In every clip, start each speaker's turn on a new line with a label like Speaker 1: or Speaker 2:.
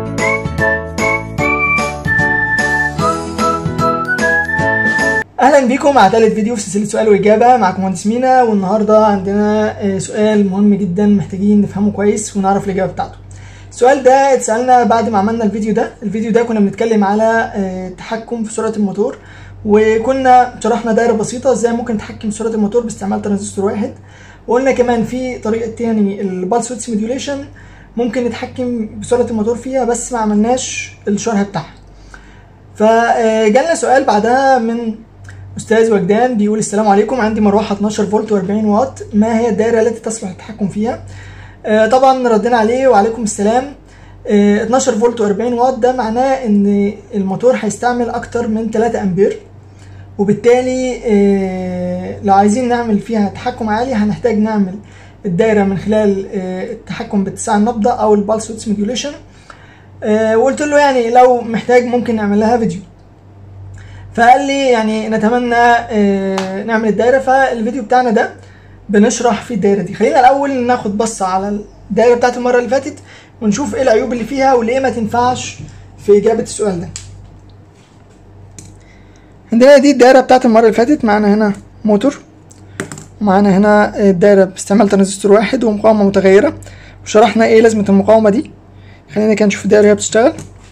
Speaker 1: اهلا بيكم مع ثالث فيديو في سلسله سؤال واجابه معكم مهندس مينا والنهارده عندنا آه، سؤال مهم جدا محتاجين نفهمه كويس ونعرف الاجابه بتاعته السؤال ده اتسالنا بعد ما عملنا الفيديو ده الفيديو ده كنا بنتكلم على آه، التحكم في سرعه الموتور وكنا شرحنا دايره بسيطه ازاي ممكن نتحكم في سرعه الموتور باستعمال ترانزستور واحد وقلنا كمان في طريقه تاني البالس ويدث موديوليشن ممكن نتحكم بسرعه الموتور فيها بس ما عملناش الشرح بتاعها فجالنا سؤال بعدها من استاذ وجدان بيقول السلام عليكم عندي مروحه 12 فولت و40 واط ما هي الدائره التي تصلح للتحكم فيها آه، طبعا ردينا عليه وعليكم السلام آه، 12 فولت و40 واط ده معناه ان الموتور هيستعمل اكتر من 3 امبير وبالتالي آه، لو عايزين نعمل فيها تحكم عالي هنحتاج نعمل الدايره من خلال آه، التحكم باتساع النبضه او البالس ويدث موديوليشن وقلت له يعني لو محتاج ممكن نعمل لها فيديو فقال لي يعني نتمنى آه، نعمل الدايره فالفيديو بتاعنا ده بنشرح فيه الدايره دي خلينا الاول ناخد بصه على الدايره بتاعت المره اللي فاتت ونشوف ايه العيوب اللي فيها وليه ما تنفعش في اجابه السؤال ده عندنا دي الدايره بتاعت المره اللي فاتت معانا هنا موتور ومعانا هنا الدايره باستعمال ترانزستور واحد ومقاومه متغيره وشرحنا ايه لازمه المقاومه دي خلينا كده نشوف الدايره وهي بتشتغل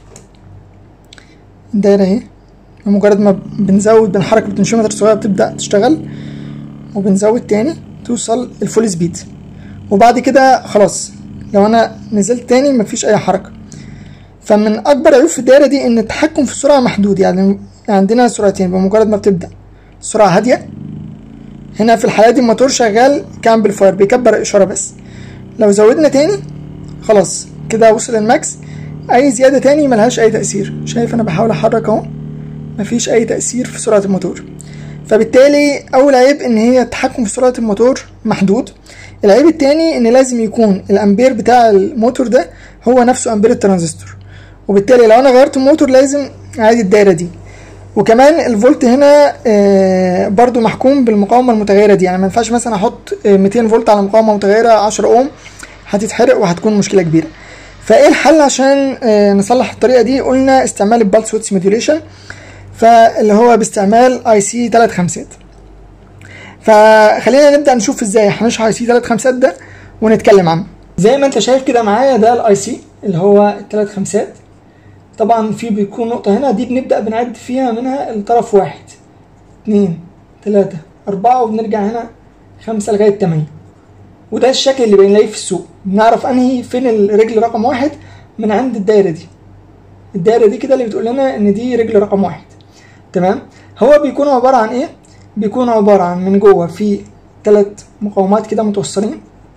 Speaker 1: الدايره اهي بمجرد ما بنزود بنحرك البوتنشيومتر الصغيره بتبدا تشتغل وبنزود تاني توصل الفول سبيد وبعد كده خلاص لو انا نزلت تاني مفيش اي حركه فمن اكبر عيوب في الدايره دي ان التحكم في السرعه محدود يعني عندنا سرعتين بمجرد ما بتبدا سرعه هاديه هنا في الحالة دي الموتور شغال كامبلفاير بيكبر الاشاره بس لو زودنا تاني خلاص كده وصل الماكس اي زياده تاني ملهاش اي تاثير شايف انا بحاول احرك اهو مفيش اي تأثير في سرعة الموتور فبالتالي اول عيب ان هي التحكم في سرعة الموتور محدود العيب التاني ان لازم يكون الامبير بتاع الموتور ده هو نفسه امبير الترانزستور وبالتالي لو انا غيرت الموتور لازم اعيد الدايرة دي وكمان الفولت هنا آه، برضو محكوم بالمقاومة المتغيرة دي يعني ما ينفعش مثلا احط آه، 200 فولت على مقاومة متغيرة 10 اوم هتتحرق وهتكون مشكلة كبيرة فايه الحل عشان آه، نصلح الطريقة دي قلنا استعمال البالس ويدث موديوليشن فاللي هو باستعمال اي سي 3 خمسات فخلينا نبدا نشوف ازاي هنشرح اي سي 3 خمسات ده ونتكلم عنه زي ما انت شايف كده معايا ده الاي سي اللي هو الثلاث خمسات طبعا في بيكون نقطة هنا دي بنبدأ بنعد فيها منها الطرف واحد اتنين تلاتة أربعة وبنرجع هنا خمسة لغاية تمانية وده الشكل اللي بنلاقيه في السوق بنعرف انهي فين الرجل رقم واحد من عند الدايرة دي الدايرة دي كده اللي بتقول لنا ان دي رجل رقم واحد تمام هو بيكون عبارة عن ايه بيكون عبارة عن من جوه في تلات مقاومات كده متوصلين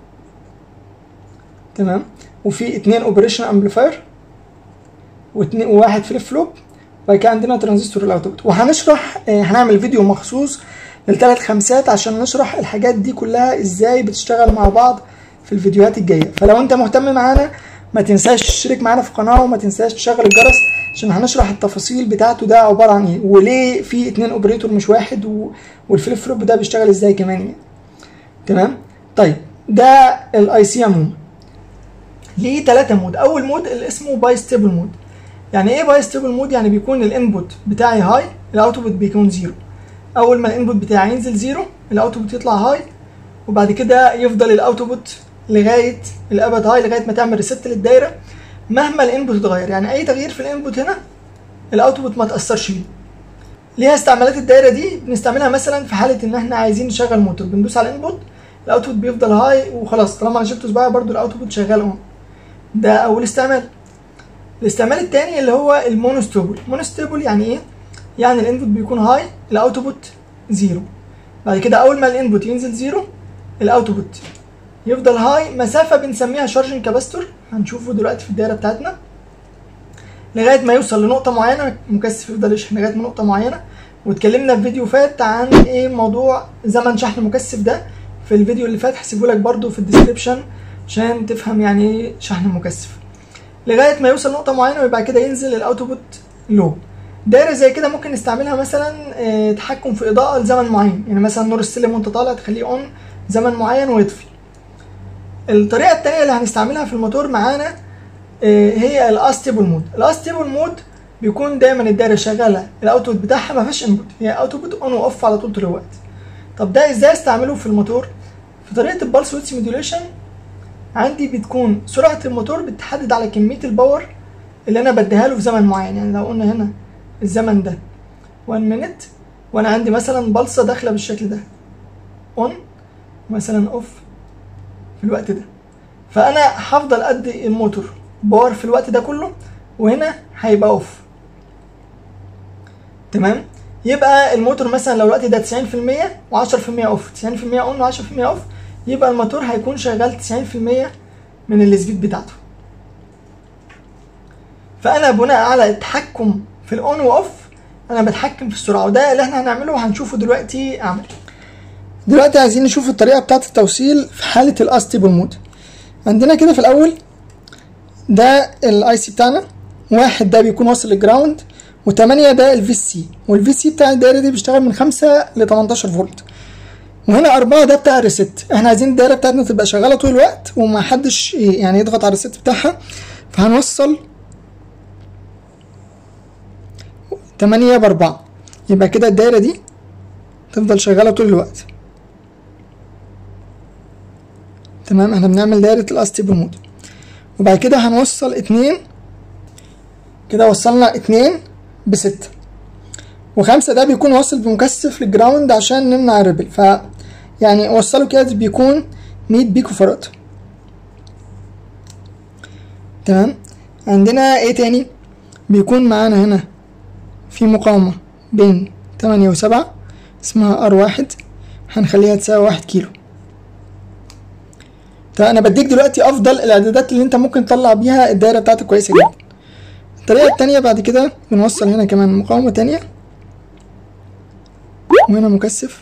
Speaker 1: تمام وفي اتنين اوبريشن امبليفاير واتنين وواحد فليب فلوب وبعد كده عندنا ترانزستور الاوتبوت وهنشرح آه، هنعمل فيديو مخصوص للثلاث خمسات عشان نشرح الحاجات دي كلها ازاي بتشتغل مع بعض في الفيديوهات الجايه فلو انت مهتم معانا ما تنساش تشترك معانا في القناه وما تنساش تشغل الجرس عشان هنشرح التفاصيل بتاعته ده عباره عن ايه وليه في اتنين اوبريتور مش واحد و... والفليب فلوب ده بيشتغل ازاي كمان يعني تمام طيب ده الاي سي عموما ليه ثلاثة مود اول مود اللي اسمه باي ستيبل مود يعني ايه باي ستيبل مود يعني بيكون الانبوت بتاعي هاي الاوتبوت بيكون زيرو اول ما الانبوت بتاعي ينزل زيرو الاوتبوت يطلع هاي وبعد كده يفضل الاوتبوت لغايه الابد هاي لغايه ما تعمل ريست للدايره مهما الانبوت اتغير يعني اي تغيير في الانبوت هنا الاوتبوت ما تاثرش بيه ليها استعمالات الدايره دي بنستعملها مثلا في حاله ان احنا عايزين نشغل موتور بندوس على الانبوت الاوتبوت بيفضل هاي وخلاص طالما انا شلت صباعي برضو الاوتبوت شغال اهو ده اول استعمال الاستعمال الثاني اللي هو المونوستيبل مونوستيبل يعني ايه يعني الانبوت بيكون هاي الاوتبوت زيرو بعد كده اول ما الانبوت ينزل زيرو الاوتبوت يفضل هاي مسافة بنسميها شارجنج كاباستور هنشوفه دلوقتي في الدايرة بتاعتنا لغاية ما يوصل لنقطة معينة المكثف يفضل يشحن لغاية ما نقطة معينة واتكلمنا في فيديو فات عن ايه موضوع زمن شحن المكثف ده في الفيديو اللي فات هسيبه لك برضو في الديسكريبشن عشان تفهم يعني ايه شحن المكثف لغاية ما يوصل نقطة معينة ويبقى كده ينزل الاوتبوت لو دايرة زي كده ممكن نستعملها مثلا آه، تحكم في إضاءة لزمن معين يعني مثلا نور السلم وانت طالع تخليه اون زمن معين ويطفي الطريقة التانية اللي هنستعملها في الموتور معانا آه، هي الاستيبل مود الاستيبل مود بيكون دايما الدايره شغاله الاوتبوت بتاعها ما فيهاش انبوت هي اوتبوت اون واوف على طول طول الوقت طب ده ازاي استعمله في الموتور في طريقه البلس ويدث موديوليشن عندي بتكون سرعه الموتور بتحدد على كميه الباور اللي انا بديها له في زمن معين يعني لو قلنا هنا الزمن ده 1 مينت وانا عندي مثلا بلصه داخله بالشكل ده اون مثلا اوف في الوقت ده فانا هفضل ادي الموتور باور في الوقت ده كله وهنا هيبقى اوف تمام يبقى الموتور مثلا لو الوقت ده 90% و10% اوف 90% اون و10% اوف يبقى الموتور هيكون شغال 90% من السبيد بتاعته فانا بناء على التحكم في الاون واوف انا بتحكم في السرعه وده اللي احنا هنعمله وهنشوفه دلوقتي عملي دلوقتي عايزين نشوف الطريقه بتاعه التوصيل في حاله الاستيبل مود عندنا كده في الاول ده الاي سي بتاعنا واحد ده بيكون واصل للجراوند وتمانية ده الفي سي والفي سي بتاع الدايره دي بيشتغل من خمسة ل 18 فولت وهنا أربعة ده بتاع الريست احنا عايزين الدايره بتاعتنا تبقى شغاله طول الوقت وما حدش يعني يضغط على الريست بتاعها فهنوصل تمانية بأربعة يبقى كده الدايرة دي تفضل شغالة طول الوقت تمام احنا بنعمل دايرة الاستيبل مود وبعد كده هنوصل اتنين كده وصلنا اتنين بستة وخمسة ده بيكون واصل بمكثف للجراوند عشان نمنع الريبل ف يعني وصله كده بيكون مية بيكو فراد تمام عندنا ايه تاني بيكون معانا هنا في مقاومة بين تمانية وسبعة اسمها ار واحد هنخليها تساوي واحد كيلو طيب انا بديك دلوقتي افضل الاعدادات اللي انت ممكن تطلع بيها الدايره بتاعتك كويسه جدا الطريقه التانية بعد كده بنوصل هنا كمان مقاومه تانية وهنا مكثف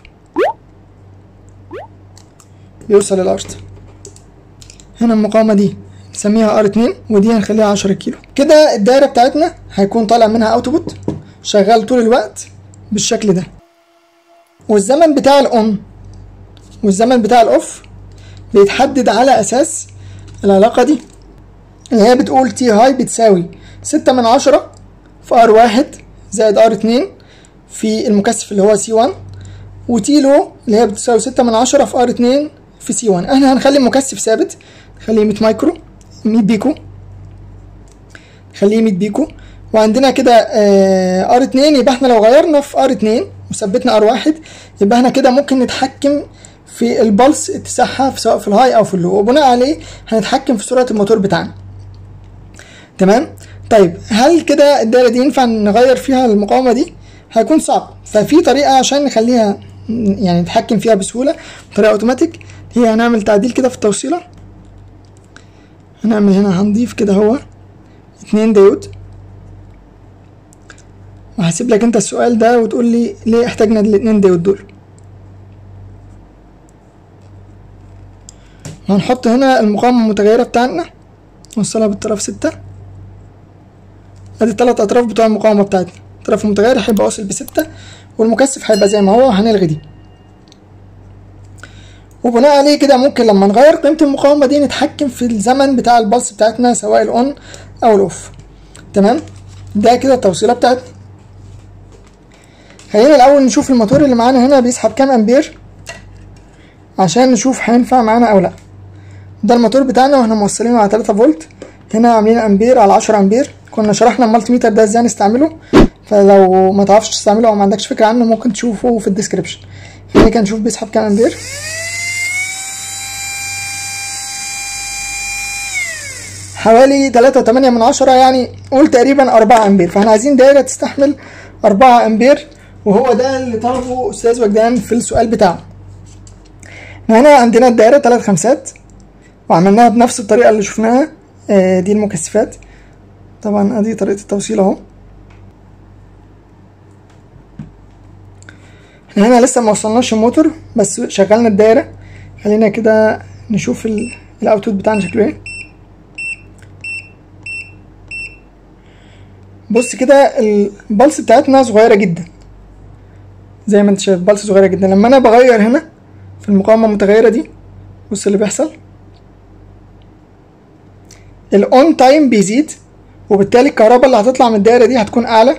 Speaker 1: بيوصل الارض هنا المقاومه دي نسميها ار 2 ودي هنخليها 10 كيلو كده الدايره بتاعتنا هيكون طالع منها اوتبوت شغال طول الوقت بالشكل ده والزمن بتاع الاون والزمن بتاع الاوف بيتحدد على اساس العلاقه دي اللي هي بتقول تي هاي بتساوي ستة من عشرة في ار واحد زائد ار اتنين في المكثف اللي هو سي 1 وتي لو اللي هي بتساوي ستة من عشرة في ار اتنين في سي 1 احنا هنخلي المكثف ثابت نخليه 100 مايكرو 100 بيكو نخليه 100 بيكو وعندنا كده ار 2 يبقى احنا لو غيرنا في ار 2 وثبتنا ار 1 يبقى احنا كده ممكن نتحكم في البلس اتساعها في سواء في الهاي او في اللو وبناء عليه هنتحكم في سرعه الموتور بتاعنا تمام طيب هل كده الدايره دي ينفع نغير فيها المقاومه دي هيكون صعب ففي طريقه عشان نخليها يعني نتحكم فيها بسهوله بطريقه اوتوماتيك هي هنعمل تعديل كده في التوصيله هنعمل هنا هنضيف كده هو اتنين ديود وهسيب لك انت السؤال ده وتقول لي ليه احتاجنا الاتنين ديود دول هنحط هنا المقاومة المتغيرة بتاعتنا نوصلها بالطرف ستة ادي التلات اطراف بتوع المقاومة بتاعتنا الطرف المتغير هيبقى واصل بستة والمكثف هيبقى زي ما هو هنلغي دي وبناء عليه كده ممكن لما نغير قيمة المقاومة دي نتحكم في الزمن بتاع البلس بتاعتنا سواء الاون او الاوف تمام ده كده التوصيلة بتاعتنا خلينا الاول نشوف الموتور اللي معانا هنا بيسحب كام امبير عشان نشوف هينفع معانا او لا ده الموتور بتاعنا واحنا موصلينه على 3 فولت هنا عاملين امبير على 10 امبير كنا شرحنا المالتي ميتر ده ازاي نستعمله فلو ما تعرفش تستعمله او ما عندكش فكره عنه ممكن تشوفه في الديسكريبشن خلينا كده نشوف بيسحب كام امبير حوالي تلاتة وتمانية من عشرة يعني قول تقريبا أربعة أمبير فاحنا عايزين دايرة تستحمل أربعة أمبير وهو ده اللي طلبه أستاذ وجدان في السؤال بتاعه هنا عندنا الدايرة تلات خمسات وعملناها بنفس الطريقة اللي شفناها آه دي المكثفات طبعا ادي طريقة التوصيل اهو احنا هنا لسه ما وصلناش الموتور بس شغلنا الدايرة خلينا كده نشوف الاوتبوت بتاعنا شكله ايه بص كده البلس بتاعتنا صغيرة جدا زي ما انت شايف بلس صغيرة جدا لما انا بغير هنا في المقاومة المتغيرة دي بص اللي بيحصل الاون تايم بيزيد وبالتالي الكهرباء اللي هتطلع من الدايره دي هتكون اعلى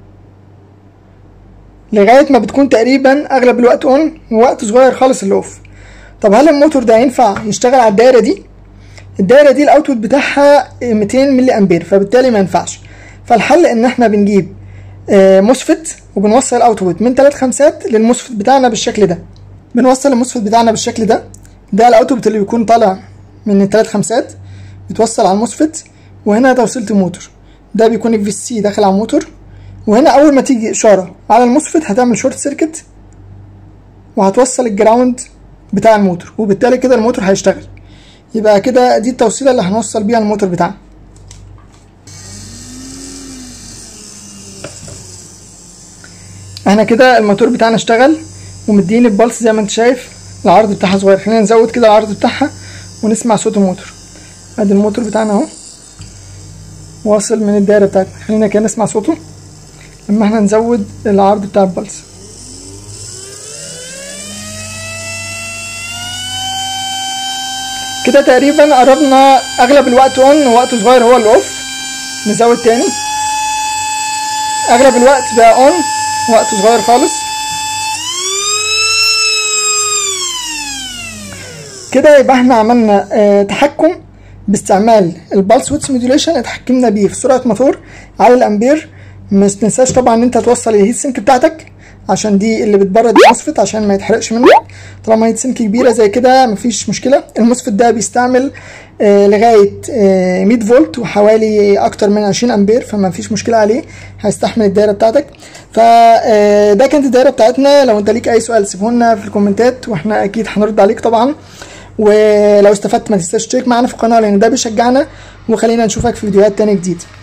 Speaker 1: لغايه ما بتكون تقريبا اغلب الوقت اون ووقت صغير خالص اللي اوف طب هل الموتور ده ينفع يشتغل على الدايره دي الدايره دي الاوتبوت بتاعها 200 ملي امبير فبالتالي ما ينفعش فالحل ان احنا بنجيب موسفت وبنوصل الاوتبوت من 3 خمسات للموسفت بتاعنا بالشكل ده بنوصل الموسفت بتاعنا بالشكل ده ده الاوتبوت اللي بيكون طالع من الثلاث خمسات بيتوصل على الموسفت وهنا توصيله الموتور ده بيكون الفي سي داخل على الموتور وهنا اول ما تيجي اشاره على الموسفت هتعمل شورت سيركت وهتوصل الجراوند بتاع الموتور وبالتالي كده الموتور هيشتغل يبقى كده دي التوصيله اللي هنوصل بيها الموتور بتاعنا احنا كده الموتور بتاعنا اشتغل ومديني البلس زي ما انت شايف العرض بتاعها صغير خلينا نزود كده العرض بتاعها ونسمع صوت الموتور ادي الموتور بتاعنا اهو واصل من الدايره بتاعتنا خلينا كده نسمع صوته لما احنا نزود العرض بتاع البلس كده تقريبا قربنا اغلب الوقت اون ووقت صغير هو اللي اوف نزود تاني اغلب الوقت بقى اون وقت صغير خالص كده يبقى احنا عملنا اه تحكم باستعمال البلس ويتس موديوليشن اتحكمنا بيه في سرعه موتور على الامبير مش تنساش طبعا ان انت توصل الهيت سينك بتاعتك عشان دي اللي بتبرد الموسفت عشان ما يتحرقش منك طالما هيت سينك كبيره زي كده مفيش مشكله الموسفت ده بيستعمل آه لغايه آه 100 فولت وحوالي اكتر من 20 امبير فما فيش مشكله عليه هيستحمل الدايره بتاعتك فده كانت الدايره بتاعتنا لو انت ليك اي سؤال سيبه لنا في الكومنتات واحنا اكيد هنرد عليك طبعا ولو استفدت ما تنساش تشترك معانا في القناه لان ده بيشجعنا وخلينا نشوفك في فيديوهات تانية جديده